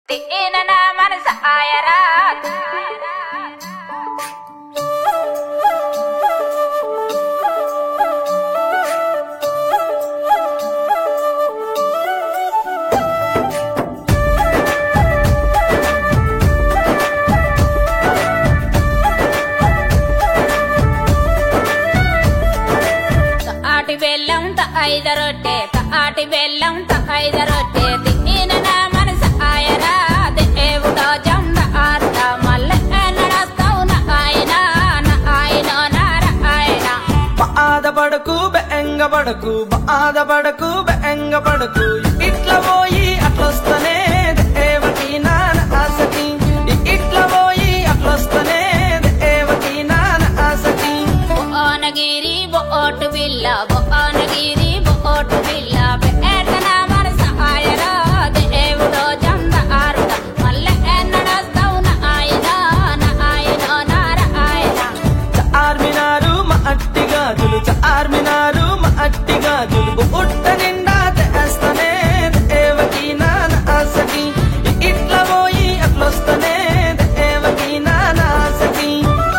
తిన నా మనసు ఆయరా తాటి బెల్లం త ఐద రొట్టె తాటి బెల్లం త ఐద రొట్టె తిన్న నా మనసు ఆయరా దేవుడో జంద ఆరుట మల్ల నడస్తావు నా ఆయన నా ఆయన నార ఆయన బాధపడకు బెంగపడకు బాధపడకు బెంగపడకు ఇట్లా పోయి అట్లొస్తనే దేవకి నాన్న ఆసకి ఇట్లా పోయి అట్లొస్తనే దేవకి నాన్న ఆసకి బోనగిరి బోటు బిల్ల బోనగిరి బోటు బిల్ల బేట నా మనసు ఆయరా దేవుడో జంద ఆరుట మల్ల నడస్తావు నా ఆయన నా ఆయన నార ఆయన చార్మినారు మా అట్టి గాజులు చార్మినారు మా అట్టి గాజులు బుట్ట నిండా తెస్తనే దేవకి నాన్న ఆసకి ఇట్లా పోయి అట్లొస్తనే దేవకి నాన్న ఆసకి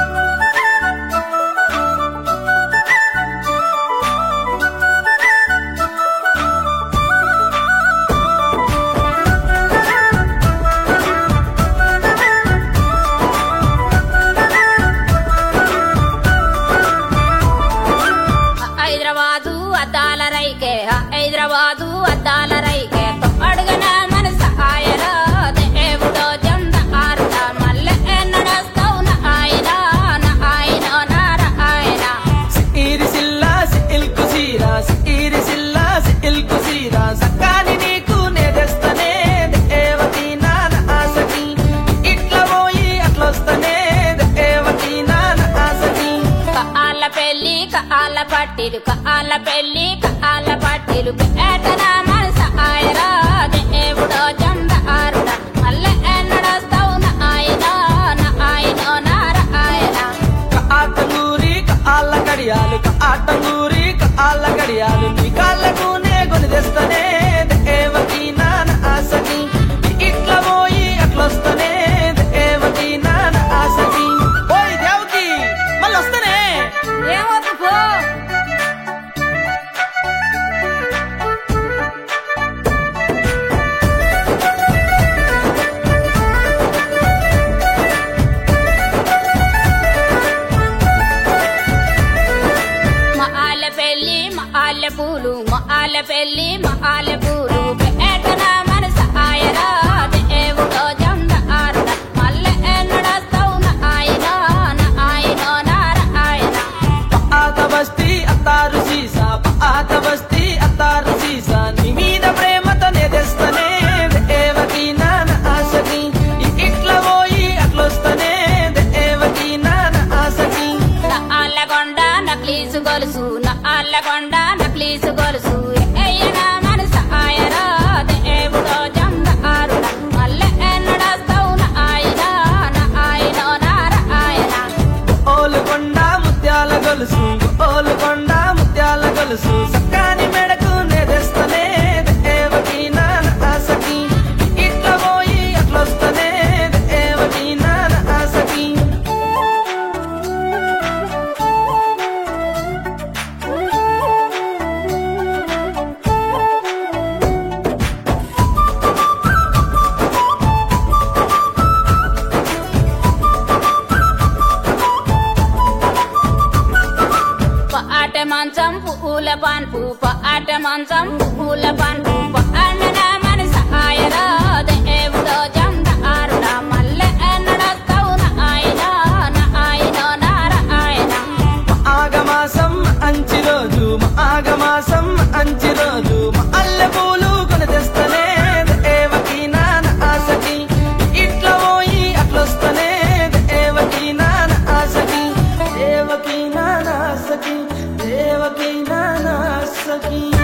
హైదరాబాదు అద్దాల రైకే హైదరాబాదు అద్దాల రైకే అడుగన మనసు ఆయరా దేవుడో జంద ఆరుట మల్లె నడస్తావు నా ఆయన నా ఆయన నార ఆయన సిరి సిల్లా సిల్కు సీరా సిరి సిల్లా సిల్కు సీరా సక్కాని నీకు నేదెస్తనే దేవతి నాన్న ఆసకి ఇట్లా పోయి అట్లొస్తనే దేవతి నాన్న ఆసకి కాళ్ళ పెళ్లి కాళ్ళ పట్టిలు కాళ్ళ పెళ్లి కాళ్ళ పట్టిలు పేటన మనసు ఆయరా దేవుడో జంద ఆరుట మల్లె నడస్తావు నా ఆయన నా ఆయన నార ఆయన కాటంగూరి కాళ్ళ కడియాలు కాటంగూరి కాళ్ళ కడియాలు నీ కాళ్ళకు నే కొని తెస్తనే దేవతి నాన్న ఆసకి ఇట్లా పోయి అట్లొస్తనే దేవతి నాన్న ఆసకి ఓయ్ దేవకి మళ్ళొస్తనే ఏమవుతుంది పో మా ఆల పెళ్లి మా ఆల పూలు మా ఆల పెళ్లి మా ఆల పూలు పేటన మనసు ఆయరా దేవుడో జంద ఆరుడ మల్లె నడస్తావు నా ఆయన నా ఆయన నార ఆయన పాత బస్తీ అత్తారు సీసా పాత బస్తీ అత్తారు సీసా నీ మీద ప్రేమతో తెస్తనే దేవకి నాన్న ఆసకి ఇట్లా పోయి అట్లొస్తనే దేవకి నాన్న ఆసకి నా ఆళ్ళగొండ నక్లీసు గొలుసు నా ఆళ్ళగొండ నక్లీసు గొలుసు ఎయ్యన మనసు ఆయరా దేవుడో జంద ఆరుడ మల్లె నడస్తావు నా ఆయన నా ఆయన నార ఆయన ఓలుకొండ ముత్యాల గొలుసు ఓలుకొండ ముత్యాల గొలుసు సక్కాని మెడకు తెస్తనే దేవకి నాన్న ఆసకి ఇట్లా పోయి అట్లొస్తనే దేవకి నాన్న ఆసకి పాట మంచం పూల పాన్పు పాట మంచం పూల పాన్పు